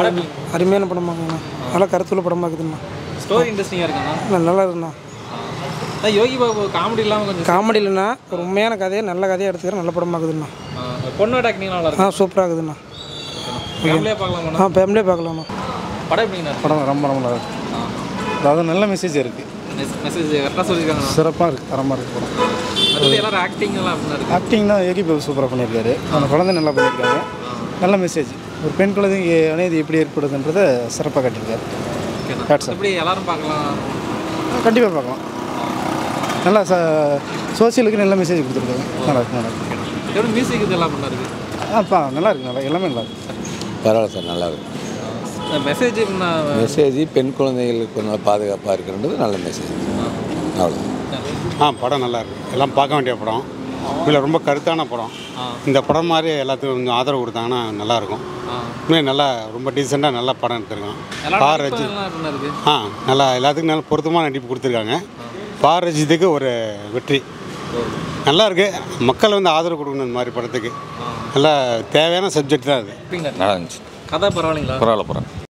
அருமையான படமாக்குதுண்ணா நல்லா கருத்துள்ள படமாக்குதுண்ணா ஸ்டோரி இன்ட்ரெஸ்டிங்காக இருக்குண்ணா நல்லா- நல்லா இருக்குண்ணா அதான் யோகி பாபு காமெடி இல்லாமல் கொஞ்சம் காமெடி இல்லைண்ணா ஒரு உண்மையான கதையை நல்ல கதையை எடுத்துக்கிற நல்ல படமாக்குதுண்ணா ஆ, பொண்ணோட ஆக்டிங் நல்லா ஆ இருக்கும் சூப்பராக இருக்குதுண்ணா ஃபேமிலியாக பார்க்கலாமாண்ணா ஆ ஃபேமிலியே பார்க்கலாண்ணா படம் எப்படிங்கண்ணா படம் ரொம்ப ரொம்ப நல்லா இருக்கு அதாவது நல்ல மெசேஜ் இருக்குது மெசேஜ் கரெக்டாக சொல்லியிருக்காங்கண்ணா சிறப்பாக இருக்குது தரமாக இருக்குது படம் மற்றபடி எல்லாரும் ஆக்டிங் எல்லாம் அப்படின்னா இருக்கு ஆக்டிங்னா யோகி பாபு சூப்பராக பண்ணியிருக்காரு அந்த குழந்தை நல்லா பண்ணியிருக்காங்க நல்ல மெசேஜ் ஒரு பெண் குழந்தைங்க அநீதி எப்படி ஏற்படுதுன்றதை சிறப்பாக காட்டியிருக்காரு ஓகேண்ணா That's all. எப்படி எல்லாரும் பார்க்கலாம் கண்டிப்பாக பார்க்கலாம் நல்லா ச சோசியலுக்கு நல்ல மெசேஜ் கொடுத்துருக்காங்க நல்லா இருக்கு நல்லா இருக்கு எப்படி மியூசிக் இதெல்லாம் பண்ணா இருக்கு ஆப்பா நல்லா இருக்கு நல்லா எல்லாமே நல்லா இருக்கு பரவாயில்ல சார் நல்லா இருக்கு மெசேஜ் எப்படின்னா மெசேஜ் பெண் குழந்தைகளுக்கு நல்லா பாதுகாப்பாக இருக்கிறது நல்ல மெசேஜ் அவ்வளோ ஆ படம் நல்லா இருக்கு எல்லாம் பார்க்க வேண்டிய படம் இதில் ரொம்ப கருத்தான படம் இந்த படம் மாதிரி எல்லாத்துக்கும் கொஞ்சம் ஆதரவு கொடுத்தாங்கன்னா நல்லா இருக்கும் உண்மையாக நல்லா ரொம்ப டீசெண்டாக நல்ல படம் எடுத்திருக்கான் எல்லாரும் பார் ரஜித் எல்லாம் எப்படின்னா இருக்கு ஆ நல்லா எல்லாத்துக்கும் நல்ல பொருத்தமான நடிப்பு கொடுத்துருக்காங்க பார் ரஜித்துக்கு ஒரு வெற்றி நல்லா இருக்கு மக்கள் வந்து ஆதரவு கொடுக்கணும் இந்த மாதிரி படத்துக்கு நல்லா தேவையான சப்ஜெக்ட் தான் அது எப்படிங்க நல்லா இருந்துச்சு கதை பரவாயில்லைங்களா பரவாயில்ல பரவாயில்ல